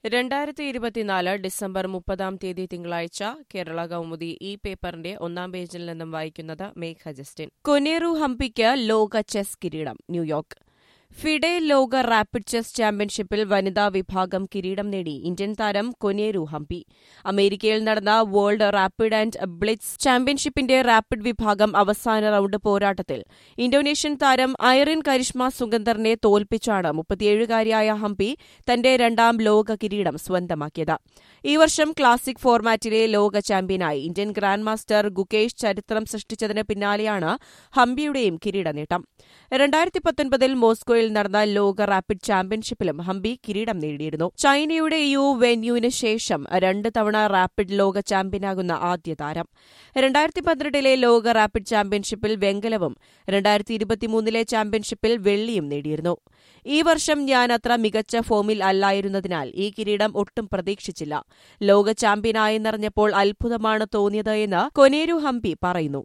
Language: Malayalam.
രണ്ടായിരത്തി ഇരുപത്തിനാല് ഡിസംബർ മുപ്പതാം തീയതി തിങ്കളാഴ്ച കേരള കൗമുദി ഈ പേപ്പറിന്റെ ഒന്നാം പേജിൽ നിന്നും വായിക്കുന്നത് മേഘ ജസ്റ്റിൻ കൊനേറു ഹംപിക്ക് ലോക ചെസ് കിരീടം ന്യൂയോർക്ക് ഫിഡെ ലോക റാപ്പിഡ് ചെസ് ചാമ്പ്യൻഷിപ്പിൽ വനിതാ വിഭാഗം കിരീടം നേടി ഇന്ത്യൻ താരം കൊനേരു ഹംപി അമേരിക്കയിൽ നടന്ന വേൾഡ് റാപ്പിഡ് ആൻഡ് ബ്ലിറ്റ്സ് ചാമ്പ്യൻഷിപ്പിന്റെ റാപ്പിഡ് വിഭാഗം അവസാന റൌണ്ട് പോരാട്ടത്തിൽ ഇന്തോനേഷ്യൻ താരം ഐറിൻ കരിഷ്മ സുഗന്ധറിനെ തോൽപ്പിച്ചാണ് മുപ്പത്തിയേഴുകാരിയായ ഹംപി തന്റെ രണ്ടാം ലോക കിരീടം സ്വന്തമാക്കിയത് ഈ വർഷം ക്ലാസിക് ഫോർമാറ്റിലെ ലോക ചാമ്പ്യനായി ഇന്ത്യൻ ഗ്രാൻഡ് മാസ്റ്റർ ഗുകേഷ് ചരിത്രം സൃഷ്ടിച്ചതിന് പിന്നാലെയാണ് ഹംപിയുടെയും കിരീട നേട്ടം രണ്ടായിരത്തി പത്തൊൻപതിൽ മോസ്കോയിൽ നടന്ന ലോക റാപ്പിഡ് ചാമ്പ്യൻഷിപ്പിലും ഹംപി കിരീടം നേടിയിരുന്നു ചൈനയുടെ യു വെന്യൂവിന് ശേഷം രണ്ട് തവണ റാപ്പിഡ് ലോക ചാമ്പ്യനാകുന്ന ആദ്യ താരം രണ്ടായിരത്തി പന്ത്രണ്ടിലെ ലോക റാപ്പിഡ് ചാമ്പ്യൻഷിപ്പിൽ വെങ്കലവും രണ്ടായിരത്തി ഇരുപത്തിമൂന്നിലെ ചാമ്പ്യൻഷിപ്പിൽ വെള്ളിയും നേടിയിരുന്നു ഈ വർഷം ഞാൻ അത്ര മികച്ച ഫോമിൽ അല്ലായിരുന്നതിനാൽ ഈ കിരീടം ഒട്ടും പ്രതീക്ഷിച്ചില്ല ലോക ചാമ്പ്യനായെന്നറിഞ്ഞപ്പോൾ അത്ഭുതമാണ് തോന്നിയത് എന്ന് കൊനേരു ഹംപി പറയുന്നു